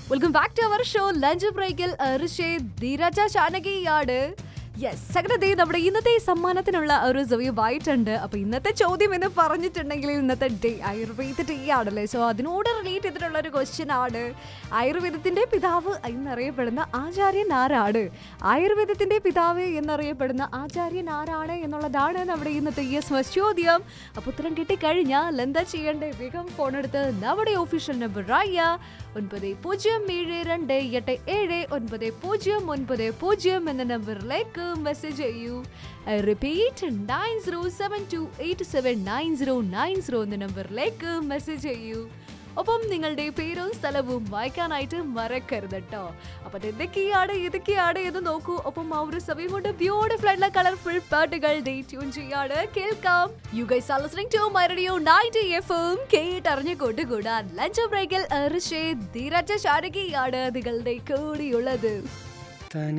welcome back to our show lunch ബ്രേക്കിൽ Rishe ധീരജ ചാനകിയാണ് yes അങ്ങനെ ദേ നമ്മുടെ ഇന്നത്തെ ഈ സമ്മാനത്തിനുള്ള ഒരു സമയമായിട്ടുണ്ട് അപ്പൊ ഇന്നത്തെ ചോദ്യം എന്ന് പറഞ്ഞിട്ടുണ്ടെങ്കിൽ ഇന്നത്തെ ഡേ ആയുർവേദ ഡേ ആണല്ലേ സോ അതിനോട് റിലേറ്റ് ചെയ്തിട്ടുള്ള ഒരു ക്വസ്റ്റ്യൻ ആണ് ആയുർവേദത്തിന്റെ പിതാവ് എന്നറിയപ്പെടുന്ന ആചാര്യൻ ആരാണ് ആയുർവേദത്തിന്റെ പിതാവ് എന്നറിയപ്പെടുന്ന ആചാര്യൻ ആരാണ് എന്നുള്ളതാണ് നമ്മുടെ ഇന്നത്തെ യെസ് ഫസ്റ്റ് ചോദ്യം അപ്പൊ ഉത്തരം കിട്ടിക്കഴിഞ്ഞാൽ എന്താ ചെയ്യേണ്ടേ വേഗം ഫോൺ എടുത്ത് നമ്മുടെ ഒഫീഷ്യൽ നമ്പർ ആയ ഒൻപത് പൂജ്യം ഏഴ് രണ്ട് എട്ട് ഏഴ് ഒൻപത് പൂജ്യം ഒൻപത് പൂജ്യം എന്ന നമ്പറിലേക്ക് മെസ്സേജ് ചെയ്യൂ I repeat nine zero seven two eight seven nine zero nine zero എന്ന നമ്പറിലേക്ക് മെസ്സേജ് ചെയ്യൂ ഒപ്പം നിങ്ങളുടെ പേരും സ്ഥലവും വായിക്കാനായിട്ട് മറക്കരുത് കേട്ടോ അപ്പൊ അത് എന്തൊക്കെയാണ് ഏതൊക്കെയാണ് എന്ന് നോക്കൂ ഒപ്പം ആ ഒരു സമയം കൊണ്ട് ബ്യൂട്ടിഫുൾ ആയിട്ടുള്ള കളർഫുൾ പാട്ടുകൾ ട്യൂൺ ചെയ്യാണ് കേൾക്കാം you guys are listening to my radio 90 FM കേട്ടറിഞ്ഞു കൊണ്ടുകൂടാൻ ലഞ്ച് ബ്രേക്കിൽ ഋഷേ ധീരജ ശാരകിയാണ് നിങ്ങളുടെ കൂടിയുള്ളത്